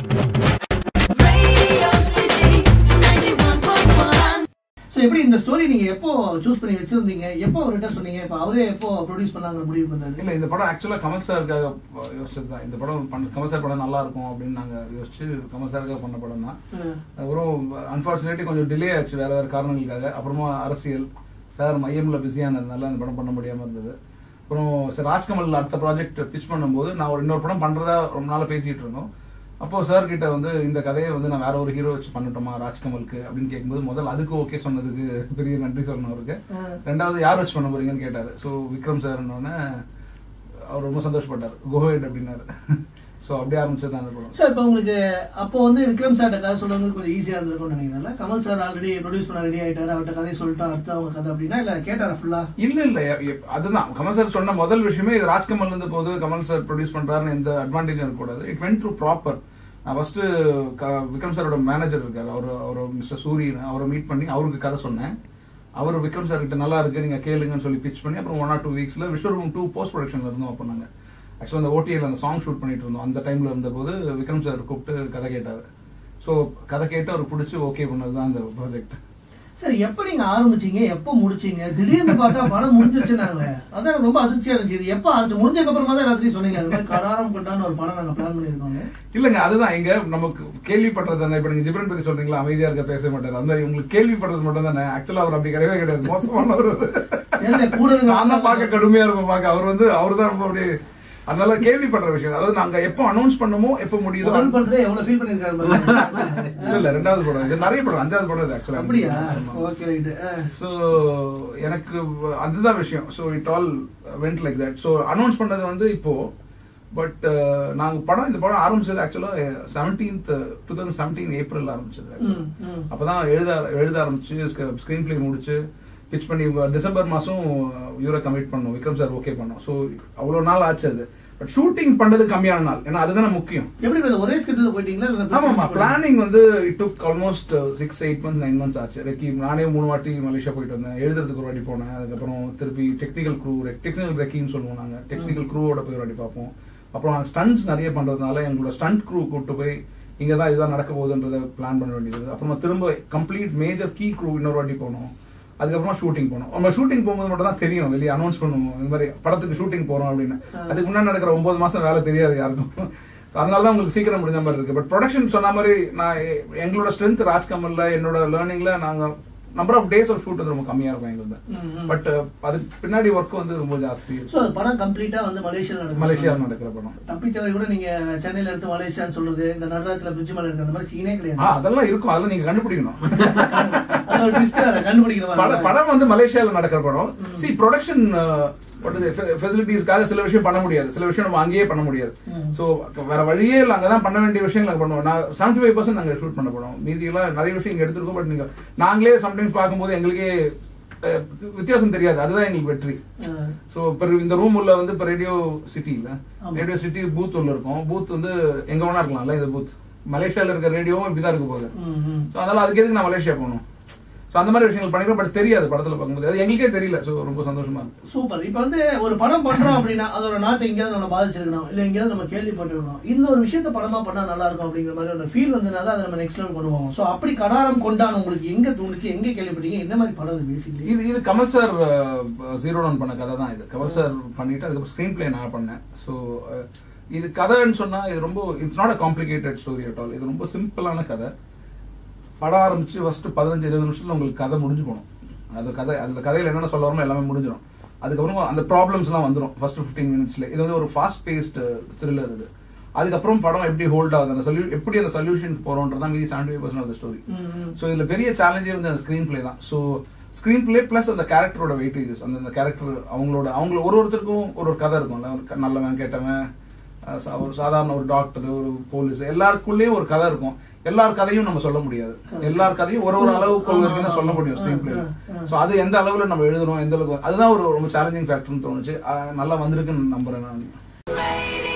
Radio City 91.1. So எப்படி இந்த story நீங்க எப்போ சூஸ் பண்ணி வச்சிருந்தீங்க எப்போ அவர்கிட்ட சொன்னீங்க இப்போ அவரே எப்போ ப்ரொடியூஸ் பண்ணாங்க முடிவு பண்ணாரு இல்ல இந்த படம் ஆக்சுவலா கமல் சாருக்காக யோசிச்சது தான் இந்த படம் பண்ண கமல் சார் படம் நல்லா இருக்கும் அப்படின்னு நாங்க யோசிச்சு கமல் சாருக்காக பண்ண படம் தான் ம். அப்புறம் அன்பார்ச்சுனேட்லி கொஞ்சம் டிலே ஆச்சு வேற வேற காரணங்களுக்காக அப்புறமா அரசியல் சார் மையம்ல பிஸியானதுனால அந்த படம் பண்ண முடியாம இருந்தது அப்புறம் சார் ராஜ்கமல் அடுத்த ப்ராஜெக்ட் பிச் பண்ணும்போது நான் ஒரு இன்னொரு படம் பண்றதா ரொம்ப நாளா பேசிட்டு இருந்தோம் அப்போ சார் கிட்ட வந்து இந்த கதையை வந்து நான் வேற ஒரு ஹீரோ வச்சு பண்ணட்டுமா ராஜ்கமலுக்கு அப்படின்னு கேட்கும்போது முதல்ல அதுக்கு ஓகே சொன்னதுக்கு பெரிய நன்றி சொல்லணும் அவருக்கு ஆ. ரெண்டாவது யார் வச்சு பண்ண போறீங்கன்னு கேட்டாரு ஸோ விக்ரம் சார் அவர் ரொம்ப சந்தோஷப்பட்டார் கோஹெட் அப்படின்னாரு ஸோ அப்படியே ஆரம்பிச்சது அந்த படம் சார் இப்போ உங்களுக்கு அப்போ வந்து விக்ரம் சார்ட்ட கதை சொல்றது கொஞ்சம் ஈஸியா இருந்திருக்கும்னு நினைக்கிறேன்ல கமல் சார் ஆல்ரெடி ப்ரொடியூஸ் பண்ண ரெடி ஆயிட்டாரு அவர்கிட்ட கதையை சொல்லிட்டு அடுத்து அவங்க கதை அப்படின்னா இல்ல கேட்டாரா ஃபுல்லா இல்ல இல்ல எ- எ- அதுதான் கமல் சார் சொன்ன முதல் விஷயமே இது ராஜ்கமல் இருந்து போது கமல் சார் ப்ரொடியூஸ் பண்றாருன்னு எந்த அட்வான்டேஜ் இருக்கக்கூடாது இட் வென்ட் த்ரூ ப்ராப்பர் நான் ஃபர்ஸ்ட் விக்ரம் சாரோட மேனேஜர் இருக்காரு அவர் அவர் மிஸ்டர் சூரியன் அவரை மீட் பண்ணி அவருக்கு கதை சொன்னேன் அவர் விக்ரம் சார் கிட்ட நல்லா இருக்கு நீங்க கேளுங்கன்னு சொல்லி பிச் பண்ணி அப்புறம் ஒன் ஆர் டூ வீக்ஸ்ல விஸ்வரூபம் டூ போஸ்ட் ப்ரொடக்ஷன்ல இருந்தோம் அப்போ நாங்க ஆக்சுவலா அந்த ஓடிஎல் அந்த சாங் ஷூட் பண்ணிட்டு இருந்தோம் அந்த டைம்ல இருந்தபோது விக்ரம் சார் கூப்பிட்டு கதை கேட்டாரு ஸோ கதை கேட்டு அவர் பிடிச்சி ஓகே பண்ணது தான் அந்த ப்ராஜெக்ட் சார் எப்போ நீங்க ஆரம்பிச்சீங்க எப்போ முடிச்சீங்க திடீர்னு பார்த்தா படம் முடிஞ்சிருச்சுனாங்க அதான் ரொம்ப அதிர்ச்சியா இருந்துச்சு இது எப்போ ஆரம்பிச்சு முடிஞ்சதுக்கு அப்புறமா தான் எல்லாத்தையும் சொன்னீங்க அது மாதிரி கடாரம் கொண்டான்னு ஒரு படம் நாங்க பிளான் பண்ணியிருக்கோங்க இல்லங்க அதுதான் இங்க நமக்கு கேள்விப்படுறது தானே இப்ப நீங்க ஜிப்ரன் பத்தி சொல்றீங்களா அமைதியா இருக்க பேச மாட்டாரு அந்த மாதிரி உங்களுக்கு கேள்விப்படுறது மட்டும் தானே ஆக்சுவலா அவர் அப்படி கிடையவே கிடையாது மோசமானவர் அவரு. ஏன்னா கூட இருக்க நான் தான் பார்க்க கடுமையா இருப்பேன் பார்க்க அவர் வந்து அவர் தான் ரொம்ப அப்படியே அதனால கேள்விப்படுற விஷயம் அதாவது நாங்க எப்போ அனௌன்ஸ் பண்ணுமோ எப்போ முடியுதோ முதல் படத்துல எவ்வளவு ஃபீல் பண்ணிருக்காரு பாருங்க. இல்ல இல்ல ரெண்டாவது படம் இது நிறைய படம் அஞ்சாவது படம் இது ஆக்சுவலா அப்படியா ஓகே ரைட்டு ஸோ எனக்கு அதுதான் விஷயம் so it all went like that so announce பண்ணது வந்து இப்போ பட் நாங்க படம் இந்த படம் ஆரம்பிச்சது ஆக்சுவலா seventeenth two thousand seventeen April ஆரம்பிச்சது ம், ம். அப்பதான் எழுத எழுத ஆரம்பிச்சு ஸ்கிரீன் பிளே முடிச்சு பிச் பண்ணி டிசம்பர் மாசம் இவரை கமிட் பண்ணோம் விக்ரம் சார் ஓகே பண்ணோம் ஸோ அவ்வளவு நாள் ஆச்சு அது பட் ஷூட்டிங் பண்ணது கம்மியான நாள் ஏன்னா அதுதானே முக்கியம் எப்படி brother, ஒரே ஸ்கிரிப்ட்ல போயிட்டீங்களா இல்ல ஆமாமா பிளானிங் வந்து it took almost six eight months nine months ஆச்சு ரெக்கி நானே மூணு வாட்டி மலேசியா போயிட்டு வந்தேன் எழுதுறதுக்கு ஒரு வாட்டி போனேன் அதுக்கப்புறம் திருப்பி டெக்னிக்கல் க்ரூ டெக்னிக்கல் ரெக்கின்னு சொல்லுவோம் நாங்க டெக்னிக்கல் க்ரூவோட போய் ஒரு வாட்டி பார்ப்போம் அப்புறம் ஸ்டண்ட்ஸ் நிறைய பண்றதுனால எங்களோட ஸ்டண்ட் க்ரூ கூட்டு போய் இங்க தான் இதுதான் நடக்க போகுதுன்றத பிளான் பண்ண வேண்டியது அப்புறமா திரும்ப கம்ப்ளீட் மேஜர் கீ க்ரூ இன்னொரு வாட்டி போனோம் அதுக்கப்புறமா ஷூட்டிங் போனோம் நம்ம ஷூட்டிங் போகும்போது மட்டும் தான் தெரியும் வெளியே அனௌன்ஸ் பண்ணுவோம் இந்த மாதிரி படத்துக்கு ஷூட்டிங் போறோம் அப்படின்னு அதுக்கு முன்னாடி நடக்கிற ஒன்பது மாசம் வேலை தெரியாது யாருக்கும் So அதனால தான் உங்களுக்கு சீக்கிரம் முடிஞ்ச மாதிரி இருக்கு பட் ப்ரொடக்ஷன் சொன்ன மாதிரி நான் எ- எங்களோட ஸ்ட்ரென்த் ராஜ்கமல்ல என்னோட லேர்னிங்ல நாங்க number of days of shoot வந்து ரொம்ப கம்மியா இருக்கும் எங்களுக்கு ம், ம். பட் அதுக்கு பின்னாடி ஒர்க் வந்து ரொம்ப ஜாஸ்தி சோ அது படம் கம்ப்ளீட்டா வந்து மலேசியால நடக்கும் மலேசியா நடக்கிற படம் தப்பித்தவரை கூட நீங்க சென்னையில எடுத்து மலேசியான்னு சொல்றது இந்த நடராஜத்துல பிரிட்ஜ் மேல இருக்க அந்த மாதிரி சீனே ஆ, கிடையாது அதெல்லாம் இருக்கும் அதெல்லாம் நீங்க கண்டுபிடிக்கணும் அது ஒரு twist வேற, கண்டுபிடிக்கிற பட மாதிரி படம் வந்து மலேசியால நடக்கிற படம் சி ப்ரொடக்ஷன் ஃபெசிலிட்டிஸ்க்காக சில விஷயம் பண்ண முடியாது சில விஷயம் நம்ம அங்கேயே பண்ண முடியாது ம். சோ வேற வழியே இல்ல அங்கதான் பண்ண வேண்டிய விஷயங்கள் நாங்க பண்ணுவோம் நான் செவன்டி ஃபைவ் பர்சன்ட் நாங்க ஷூட் பண்ண போறோம் மீதி எல்லாம் நிறைய விஷயம் இங்க எடுத்திருக்கோம் பட் நீங்க நாங்களே சம்டைம்ஸ் பார்க்கும்போது எங்களுக்கே அஹ், வித்தியாசம் தெரியாது அதுதான் எங்களுக்கு வெற்றி ஆ. சோ இப்ப இந்த ரூம் உள்ள வந்து இப்ப ரேடியோ சிட்டில ஆமா. ரேடியோ சிட்டி பூத் உள்ள இருக்கும் பூத் வந்து எங்க வேணா இருக்கலாம்ல இந்த பூத் மலேசியால இருக்க ரேடியோவும் இப்படிதான் இருக்க போகுது ம், ம். சோ அதனால அதுக்கு எதுக்கு நான் மலேசியா போகணும் சோ அந்த மாதிரி விஷயங்கள் பண்ணிக்கிறோம் பட் தெரியாது படத்துல பார்க்கும்போது அது எங்களுக்கே தெரியல சோ ரொம்ப சந்தோஷமா இருக்கு சூப்பர் இப்ப வந்து ஒரு படம் பண்றோம் அப்படின்னா அதோட நாட்டை எங்கேயாவது நம்ம பாதிச்சிருக்கணும் இல்ல எங்கேயாவது நம்ம கேள்விப்பட்டிருக்கணும் இந்த ஒரு விஷயத்த படமா பண்ணா நல்லா இருக்கும் அப்படிங்கிற மாதிரி ஒரு ஃபீல் வந்தனால அதை நம்ம நெக்ஸ்ட் லெவல் பண்ணுவோம் சோ அப்படி கடாரம் கொண்டான் உங்களுக்கு எங்க தோணுச்சு எங்க கேள்விப்பட்டீங்க என்ன மாதிரி படம் இது பேசிக்கலி இது இது கமல் சார் ஜீரோ டவுன் பண்ண கதை தான் இது கமல் சார் பண்ணிட்டு அதுக்கப்புறம் ஸ்கிரீன் பிளே நான் பண்ணேன் ஸோ இது கதைன்னு சொன்னா இது ரொம்ப it's not a complicated story at all இது ரொம்ப சிம்பிளான கதை படம் ஆரம்பிச்சு ஃபர்ஸ்ட் பதினஞ்சு இருபது நிமிஷத்துல உங்களுக்கு கதை முடிஞ்சு போகணும் அது கதை அதுல கதையில என்னென்ன சொல்ல வரமோ எல்லாமே முடிஞ்சிடும் அதுக்கப்புறம் அந்த ப்ராப்ளம்ஸ் எல்லாம் வந்துடும் ஃபர்ஸ்ட் ஃபிஃப்டீன் மினிட்ஸ்ல இது வந்து ஒரு ஃபாஸ்ட் பேஸ்ட் த்ரில்லர் இது அதுக்கப்புறம் படம் எப்படி ஹோல்ட் ஆகுது அந்த சொல்யூ எப்படி அந்த சொல்யூஷன் போறோன்றதான் மீதி seventy five percent of story so இதுல பெரிய சேலஞ்சே வந்து அந்த ஸ்கிரீன் பிளே தான் ஸோ ஸ்கிரீன் பிளே பிளஸ் அந்த கேரக்டரோட வெயிட்டேஜஸ் அந்த கேரக்டர் அவங்களோட அவங்க ஒரு ஒருத்தருக்கும் ஒரு ஒரு கதை இருக்கும்ல ஒரு க- நல்லவன் கெட்டவன் அஹ் சா- ஒரு சாதாரண ஒரு டாக்டர் ஒரு போலீஸ் எல்லாருக்குள்ளேயும் ஒரு கதை இருக்கும் எல்லார் கதையும் நம்ம சொல்ல முடியாது எல்லார் கதையும் ஒரு ஒரு அளவுக்கு வரைக்கும் தான் சொல்ல முடியும் ஸ்கிரீன் பிளே ஸோ அது எந்த அளவுல நம்ம எழுதணும் எந்த அளவுக்கு அதுதான் ஒரு ரொம்ப சேலஞ்சிங் ஃபேக்டர்னு தோணுச்சு அஹ் நல்லா வந்திருக்குன்னு நம்புறேன் நான் Radio